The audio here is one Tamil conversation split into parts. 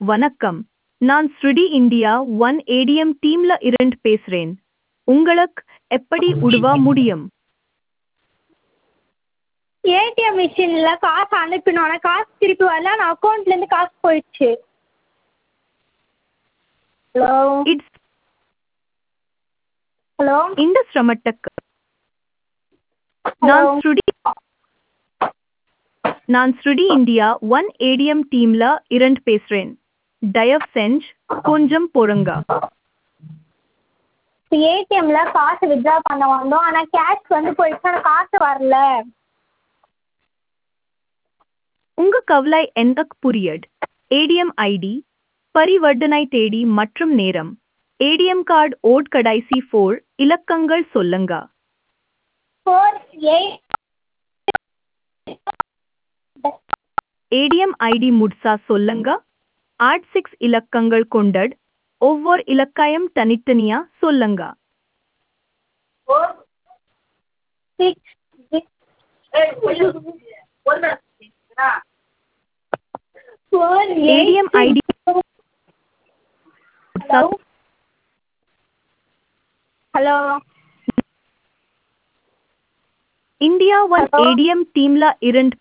வணக்கம் நான் ஸ்ருடி இந்தியா ஒன் ஏடிஎம் டீம்ல இருந்து பேசுறேன் உங்களுக்கு எப்படி உதவ முடியும் ஏடிஎம் மிஷினில் காசு அனுப்பினோம் ஆனால் காசு திருப்பி வரல ஆனால் அக்கௌண்ட்லேருந்து காசு போயிடுச்சு ஹலோ இட்ஸ் ஹலோ இந்த சிரமத்துக்கு நான் ஹலோ ஸ்ருடி நான் ஸ்ருடி இந்தியா ஒன் ஏடிஎம் டீம்ல இருந்து பேசுறேன் தயவு செஞ்சு கொஞ்சம் பொறுங்க ஏடிஎம்மில் காசு வித்ட்ரா பண்ண வந்தோம் ஆனால் கேஷ் வந்து போயிடுச்சு ஆனால் காசு வரல உங்க கவலை எனக்கு புரியுது ஏடிஎம் ஐடி பரிவர்த்தனை தேதி மற்றும் நேரம் ஏடிஎம் கார்டு ஓட் கடைசி ஃபோர் இலக்கங்கள் சொல்லுங்க ஃபோர் எயிட் ஏடிஎம் ஐடி முட்சா சொல்லுங்க ஆட் சிக்ஸ் இலக்கங்கள் கொண்டது ஒவ்வொரு இலக்காயம் தனித்தனியா சொல்லுங்க four six four ATM ID முட்சா hello hello India one Hello? ATM டீம்ல இருந்து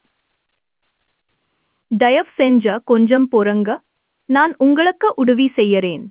தயவு செஞ்ச கொஞ்சம் பொறுங்க நான் உங்களுக்கு உதவி செய்யறேன்